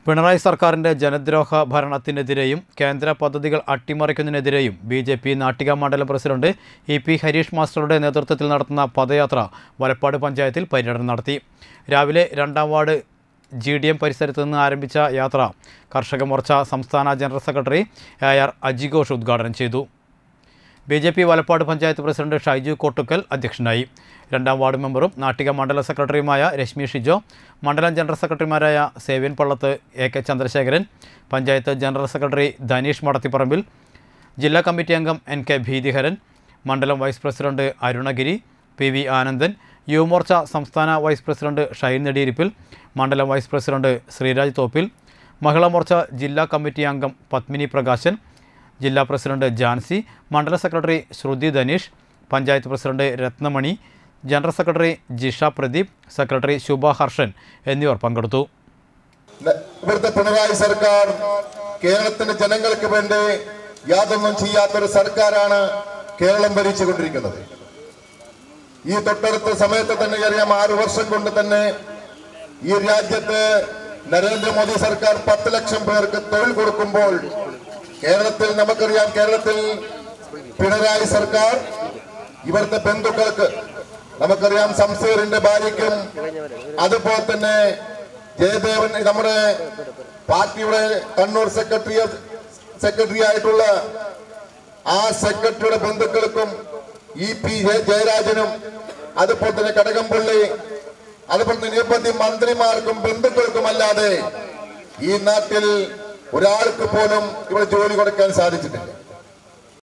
പിണറായി സർക്കാരിൻ്റെ ജനദ്രോഹ ഭരണത്തിനെതിരെയും കേന്ദ്ര പദ്ധതികൾ അട്ടിമറിക്കുന്നതിനെതിരെയും ബി ജെ പി നാട്ടിക മണ്ഡലം പ്രസിഡന്റ് ഇ പി ഹരീഷ് മാസ്റ്ററുടെ നേതൃത്വത്തിൽ നടത്തുന്ന പദയാത്ര വലപ്പാട് പഞ്ചായത്തിൽ പര്യടനം നടത്തി രാവിലെ രണ്ടാം വാർഡ് ജി ഡി എം പരിസരത്ത് നിന്ന് ആരംഭിച്ച യാത്ര കർഷക മോർച്ച സംസ്ഥാന ജനറൽ സെക്രട്ടറി എ ആർ അജിഘോഷ് ഉദ്ഘാടനം ചെയ്തു B J P Valappad panchayat president Shaiju Kottukkal അധ്യക്ഷനായി രണ്ടാം വാർഡ് മെമ്പറും നാട്ടിക മണ്ഡല സെക്രട്ടറിയുമായ രശ്മി ഷിജോ മണ്ഡലം ജനറൽ സെക്രട്ടറിമാരായ Sevyan Pallath A K Chandrasekharan panchayat general secretary Dhaneesh Madathipparambil ജില്ലാ കമ്മിറ്റി അംഗം എൻ കെ ഭീതിഹരൻ മണ്ഡലം vice president Arunagiri P V Anandan Yuvamorcha സംസ്ഥാന വൈസ് പ്രസിഡന്റ് ഷൈൻ നെടിയിരിപ്പിൽ മണ്ഡലം വൈസ് പ്രസിഡന്റ് ശ്രീരാജ് തോപ്പിൽ മഹിളാ മോർച്ച ജില്ലാ കമ്മിറ്റി അംഗം പത്മിനി പ്രകാശൻ ജില്ലാ പ്രസിഡന്റ് ജാൻസി മണ്ഡല secretary Sruthi Dhaneesh panchayat president Ratnamani general secretary Jisha Pradeep secretary Shubha Harshan എന്നിവർ പങ്കെടുത്തു ന- ഇവിടുത്തെ പിണറായി സർക്കാർ കേരളത്തിന്റെ ജനങ്ങൾക്ക് വേണ്ടി യാതൊന്നും ചെയ്യാത്തൊരു സർക്കാരാണ് കേരളം ഭരിച്ചുകൊണ്ടിരിക്കുന്നത് ഈ തൊട്ടടുത്ത സമയത്ത് തന്നെ അറിയാം ആറു വർഷം കൊണ്ട് തന്നെ ഈ രാജ്യത്ത് നരേന്ദ്രമോദി സർക്കാർ പത്ത് ലക്ഷം പേർക്ക് തൊഴിൽ കൊടുക്കുമ്പോൾ കേരളത്തിൽ നമുക്കറിയാം കേരളത്തിൽ പിണറായി സർക്കാർ ഇവിടുത്തെ ബന്ധുക്കൾക്ക് നമുക്കറിയാം സംസീറിന്റെ ഭാര്യയ്ക്കും അതുപോലെ തന്നെ ജയദേവൻ നമ്മുടെ പാർട്ടിയുടെ കണ്ണൂർ സെക്രട്ടറി സെക്രട്ടറി ആയിട്ടുള്ള ആ സെക്രട്ടറിയുടെ ബന്ധുക്കൾക്കും ഇ പി ജയ- ജയരാജനും അതുപോലെ തന്നെ കടകംപള്ളി അതുപോലെ തന്നെ നിരവധി മന്ത്രിമാർക്കും ബന്ധുക്കൾക്കും അല്ലാതെ ഈ നാട്ടിൽ ഒരാൾക്ക് പോലും ഇവിടെ ജോലി കൊടുക്കാൻ സാധിച്ചിട്ടില്ല